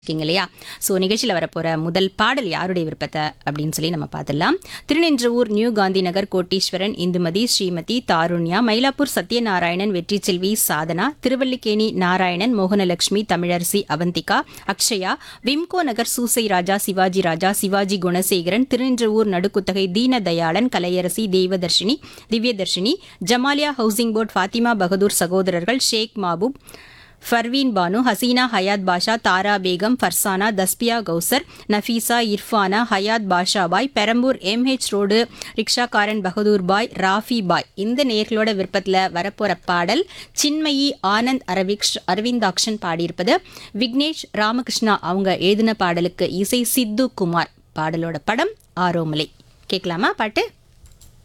இருக்கீங்க இல்லையா ஸோ நிகழ்ச்சியில் வரப்போகிற முதல் பாடல் யாருடைய விருப்பத்தை அப்படின்னு சொல்லி நம்ம பார்த்துடலாம் Thiruninravur new Gandhi Nagar Kotteeswaran Indumathi Srimathi Tharunya Mylapore Sathyanarayanan Vetri Selvi Sadhana Triplicane Narayanan Mohanalakshmi Tamilarasi Avanthika Akshaya Wimco Nagar Susai Raja Sivaji Raja Sivaji Gunasekaran Thiruninravur Nadukuthagai Deenadayalan Kalaiyarasi Devadharshini Divyadharshini Jamaliya housing board Fathima Bahadur சகோதரர்கள் ஷேக் மாபூப் ஃபர்வீன் பானு ஹசீனா ஹயாத் பாஷா தாரா பேகம் ஃபர்சானா தஸ்பியா கௌசர் நஃபீசா இர்ஃபானா ஹயாத் பாஷா பாய் பெரம்பூர் எம்ஹெச் ரோடு ரிக்ஷாக்காரன் பகதூர் பாய் ராஃபி பாய் இந்த நேர்களோட விருப்பத்தில் வரப்போகிற பாடல் சின்மயி ஆனந்த் அரவிக்ஷ் அரவிந்தாக்ஷன் பாடியிருப்பது விக்னேஷ் ராமகிருஷ்ணா அவங்க எழுதின பாடலுக்கு இசை சித்து குமார் பாடலோட படம் ஆரோமலை கேட்கலாமா பாட்டு